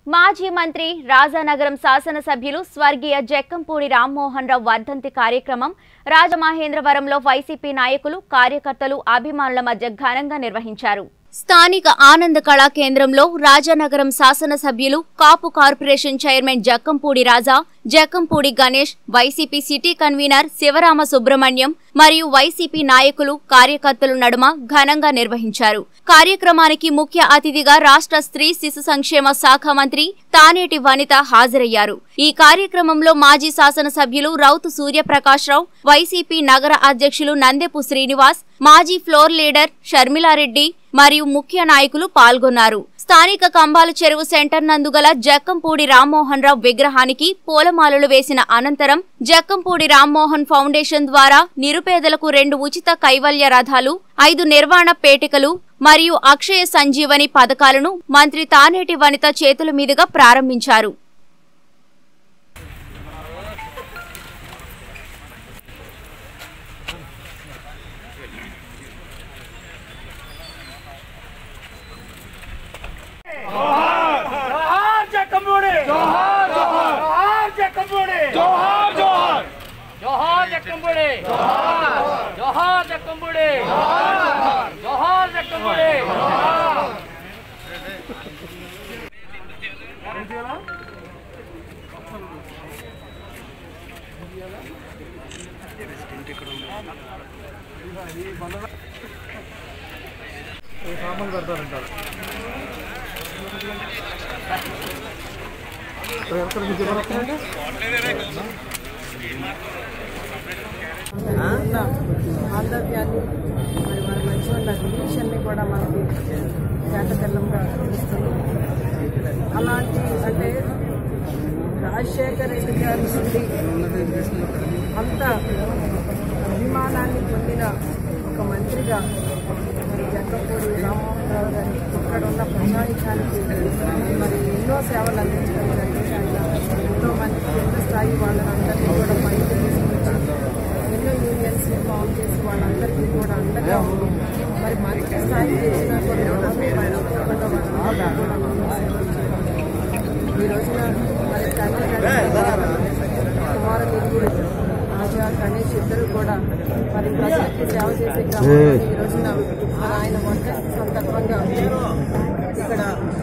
మాజీ మంత్రి రాజానగరం శాసనసభ్యులు స్వర్గీయ జక్కంపూడి రామ్మోహన్ రావు వర్ధంతి కార్యక్రమం రాజమహేంద్రవరంలో వైసీపీ నాయకులు కార్యకర్తలు అభిమానుల మధ్య ఘనంగా నిర్వహించారు స్థానిక ఆనంద కళా కేంద్రంలో రాజానగరం శాసనసభ్యులు Kapu corporation chairman Jakkampudi Raja Jakkampudi Ganesh YCP city convener Sivarama Subrahmanyam మరియు వైసీపీ నాయకులు కార్యకర్తలు నడుమ ఘనంగా నిర్వహించారు కార్యక్రమానికి ముఖ్య అతిథిగా రాష్ట్ర స్త్రీ శిశు సంక్షేమ శాఖ మంత్రి తానేటి వనిత హాజరయ్యారు ఈ కార్యక్రమంలో మాజీ శాసనసభ్యులు రౌతు సూర్యప్రకాశ్రావు వైసీపీ నగర అధ్యక్షులు నందెపు శ్రీనివాస్ మాజీ ఫ్లోర్ లీడర్ షర్మిలారెడ్డి మరియు ముఖ్య నాయకులు పాల్గొన్నారు స్థానిక కంబాల చెరువు సెంటర్ నందుగల జక్కంపూడి రామ్మోహన్ రావు విగ్రహానికి పూలమాలలు వేసిన అనంతరం జక్కంపూడి రామ్మోహన్ ఫౌండేషన్ ద్వారా నిరుపేదలకు రెండు ఉచిత కైవల్య రథాలు ఐదు నిర్వాణ పేటికలు మరియు అక్షయ సంజీవని పథకాలను మంత్రి తానేటి వనిత చేతుల మీదుగా ప్రారంభించారు జోహార్ జక్కంపూడి జోహార్ జోహార్ జోహార్ జక్కంపూడి జోహార్ జోహార్ జోహార్ జక్కంపూడి జోహార్ జోహార్ జక్కంపూడి జోహార్ జోహార్ జక్కంపూడి ఉన్న బాంధవ్యాన్ని మరి మన మధ్య ఉన్న రిలేషన్ని కూడా మనకి తేటతెల్లంగా తెలుస్తుంది అలాంటి అంటే రాజశేఖర రెడ్డి గారి నుండి అంత అభిమానాన్ని పొందిన ఒక మంత్రిగా మరి జగ్గపూడి రామ్మోహన్ రావు గారు ఇక్కడ ఉన్న ప్రజానికానికి మరి ఎన్నో సేవలు అందించడం జరిగింది ఆయన ఎంతో మంది కింద స్థాయి వాళ్ళందరినీ కూడా పైకి తీసుకొచ్చి ఎన్నో యూనియన్స్ ఫామ్ చేసి వాళ్ళందరికీ కూడా అండగా ఉండి మరి మంత్రి స్థాయి చేసిన కొన్ని రోజులు ఆయన తప్పకుండా వాళ్ళందరికీ కూడా సేవలు చేయడం. ఈ రోజున మరి తండ్రి గారి కుమారుడు రాజా గణేష్ ఇద్దరు కూడా మరి ప్రజలకి సేవ చేసే క్రమంలో ఈ రోజున మరి ఆయన వంట సందర్భంగా ఇక్కడ